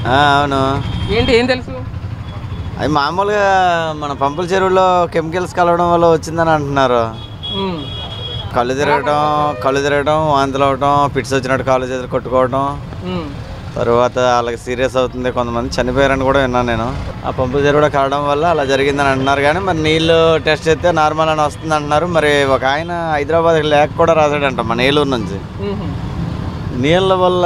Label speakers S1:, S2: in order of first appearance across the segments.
S1: ఆ, అవును
S2: ఏంటి ఏం తెలుసు
S1: అది మామూలుగా మన పంపుల చెరువులో కెమికల్స్ కలవడం వల్ల వచ్చిందని అంటున్నారు
S2: ఉమ్.
S1: కళ్ళు తిరగటం కళ్ళు తిరగటం వాంతులు అవటం పిట్స్ వచ్చినట్టు కాళ్ళు చేతులు కొట్టుకోవడం
S2: ఉమ్.
S1: తర్వాత వాళ్ళకి సీరియస్ అవుతుంది కొంతమంది చనిపోయారని కూడా విన్నాను నేను ఆ పంపు చెరువు కావడం వల్ల అలా జరిగిందని అంటున్నారు కానీ మరి నీళ్ళు టెస్ట్ చేస్తే నార్మల్ అని వస్తుంది అంటున్నారు మరి ఒక ఆయన హైదరాబాద్ లేక కూడా రాశాడంట మన ఏలూరు నుంచి
S2: ఉమ్.
S1: నీళ్ళ వల్ల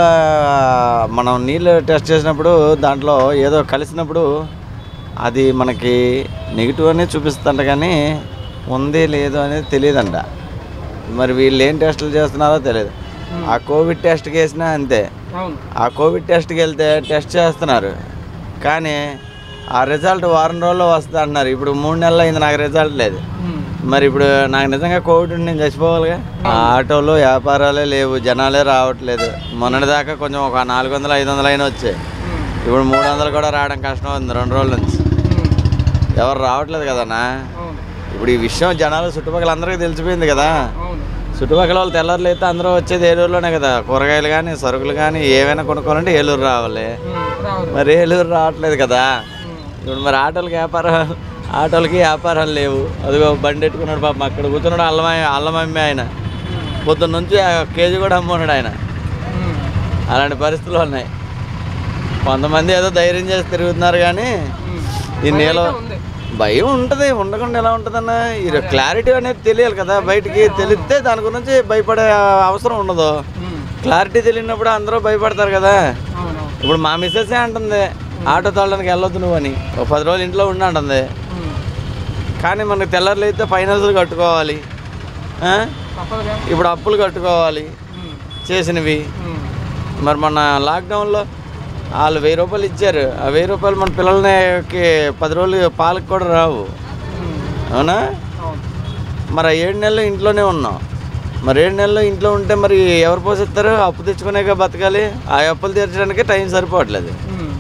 S1: మనం నీళ్ళు టెస్ట్ చేసినప్పుడు దాంట్లో ఏదో కలిసినప్పుడు అది మనకి నెగిటివ్ అనేది చూపిస్తుందంట కానీ ఉంది లేదు అనేది తెలియదంట మరి వీళ్ళు ఏం టెస్టులు చేస్తున్నారో తెలియదు ఆ కోవిడ్ టెస్ట్కి వేసినా అంతే
S2: అవును
S1: ఆ కోవిడ్ టెస్ట్కి వెళ్తే టెస్ట్ చేస్తున్నారు కానీ ఆ రిజల్ట్ వారం రోజుల్లో వస్తుంది అంటున్నారు ఇప్పుడు మూడు నెలలు అయింది నాకు రిజల్ట్ లేదు
S2: ఉమ్.
S1: మరి ఇప్పుడు నాకు నిజంగా కోవిడ్ ఉండి నేను చచ్చిపోవాలిగా ఆ ఆటోలో వ్యాపారాలే లేవు జనాలే రావట్లేదు మొన్నటిదాకా కొంచెం ఒక నాలుగు వందలు ఐదు వందలు అయినా వచ్చాయి
S2: ఉమ్.
S1: ఇప్పుడు మూడు వందలు కూడా రావడం కష్టం అవుతుంది రెండు రోజుల నుంచి
S2: ఉమ్.
S1: ఎవరు రావట్లేదు కదన్నా
S2: అవును
S1: ఇప్పుడు ఈ విషయం జనాలు చుట్టుపక్కల అందరికీ తెలిసిపోయింది కదా
S2: అవును
S1: చుట్టుపక్కల వాళ్ళు తెల్లర్లు అయితే అందరూ వచ్చేది ఏలూరులోనే కదా కూరగాయలు కానీ సరుకులు కానీ ఏవైనా కొనుక్కోవాలంటే ఏలూరు రావాలి
S2: ఉమ్. రావదు
S1: మరి ఏలూరు రావట్లేదు కదా
S2: ఉమ్.
S1: ఇప్పుడు మరి ఆటోలకి వ్యాపారం ఆటోలకి వ్యాపారాలు లేవు అదిగో బండి ఎట్టుకున్నాడు పాపం అక్కడ కూర్చున్నాడు అల్లం అల్లం అమ్మి ఆయన పొద్దున్న నుంచి ఆ కేజీ కూడా అమ్మున్నాడు ఆయన
S2: ఉమ్.
S1: అలాంటి పరిస్థితులు ఉన్నాయి కొంతమంది ఏదో ధైర్యం చేసి తిరుగుతున్నారు కానీ
S2: ఉమ్.
S1: ఈ నీళ్ళ
S2: భయం ఉంది.
S1: భయం ఉంటుంది ఉండకుండా ఎలా ఉంటుందన్న ఈ క్లారిటీ అనేది తెలియాలి కదా బయటికి తెలిస్తే దాని గురించి భయపడే అవసరం ఉండదు
S2: ఉమ్.
S1: క్లారిటీ తెలియనప్పుడు అందరూ భయపడతారు కదా
S2: అవును
S1: ఇప్పుడు మా మిస్సెస్ అంటుంది ఆటో తోలడానికి వెళ్ళొద్దు నువ్వు అని ఒక పది రోజులు ఇంట్లో ఉండి అంటుంది
S2: ఉమ్.
S1: కానీ మనకు తెల్లర్లు అయితే ఫైనాన్సులు కట్టుకోవాలి ఆ?
S2: తప్పదుగా
S1: ఇప్పుడు అప్పులు కట్టుకోవాలి
S2: ఉమ్.
S1: చేసినవి
S2: ఉమ్.
S1: మరి మన లాక్డౌన్లో వాళ్ళు వెయ్యి రూపాయలు ఇచ్చారు ఆ వెయ్యి రూపాయలు మన పిల్లలకి పది రోజులు పాలకు కూడా రావు
S2: ఉమ్.
S1: అవునా
S2: అవును
S1: మరి ఆ ఏడు నెలలు ఇంట్లోనే ఉన్నాం మరి ఏడు నెలలు ఇంట్లో ఉంటే మరి ఎవరు పోషిస్తారు అప్పు తెచ్చుకునేగా బతకాలి ఆ అప్పులు తీర్చడానికి టైం సరిపోవట్లేదు
S2: ఉమ్.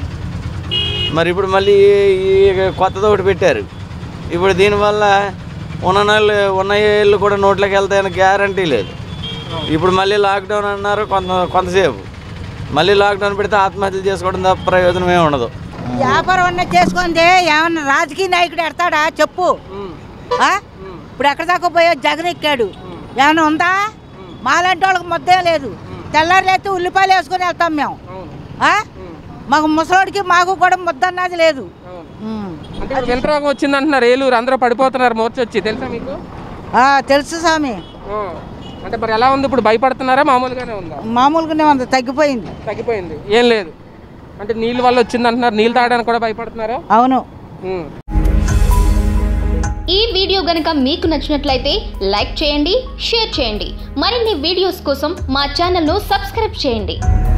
S1: మరి ఇప్పుడు మళ్ళీ ఈ కొత్తది ఒకటి పెట్టారు ఇప్పుడు దీనివల్ల ఉన్న నెలలు ఉన్న ఏళ్ళు కూడా నోట్లోకి వెళ్తాయని గ్యారంటీ లేదు ఇప్పుడు మళ్ళీ లాక్డౌన్ అన్నారు కొంత కొంతసేపు మళ్ళీ లాక్డౌన్ పెడితే ఆత్మహత్యలు చేసుకోవడం తప్ప ప్రయోజనం ఏమి ఉండదు
S3: వ్యాపారం అన్న చేసుకుంది ఏమన్నా రాజకీయ నాయకుడు ఎడతాడా చెప్పు
S2: ఉమ్.
S3: ఆ? ఇప్పుడు ఎక్కడ దాకా పోయా జగన్ ఎక్కాడు ఏమైనా ఉందా మాలాంటి వాళ్ళకి ముద్దే లేదు తెల్లారులైతే ఉల్లిపాయలు వేసుకొని వెళ్తాం మేము
S2: అవును
S3: ఆ? మాకు ముసలోడికి మాకు కూడా ముద్ద అన్నది లేదు
S2: అవును
S3: ఉమ్.
S2: అంటే ఇప్పుడు వింత రోగం వచ్చింది అంటున్నారు ఏలూరు అందరూ పడిపోతున్నారు మోర్చి వచ్చి తెలుసా మీకు
S3: ఆ, తెలుసు స్వామి
S2: ఆ. అంటే మరి ఎలా ఉంది ఇప్పుడు భయపడుతున్నారా మామూలుగానే ఉందా
S3: మామూలుగానే ఉంది తగ్గిపోయింది
S2: తగ్గిపోయింది ఏం లేదు అంటే నీళ్ళ వల్ల వచ్చింది అంటున్నారు నీళ్ళు తాగడానికి కూడా భయపడుతున్నారా
S3: అవును
S2: ఉమ్.
S4: ఈ వీడియో గనుక మీకు నచ్చినట్లయితే లైక్ చేయండి షేర్ చేయండి మరిన్ని వీడియోస్ కోసం మా ఛానల్ను సబ్స్క్రైబ్ చేయండి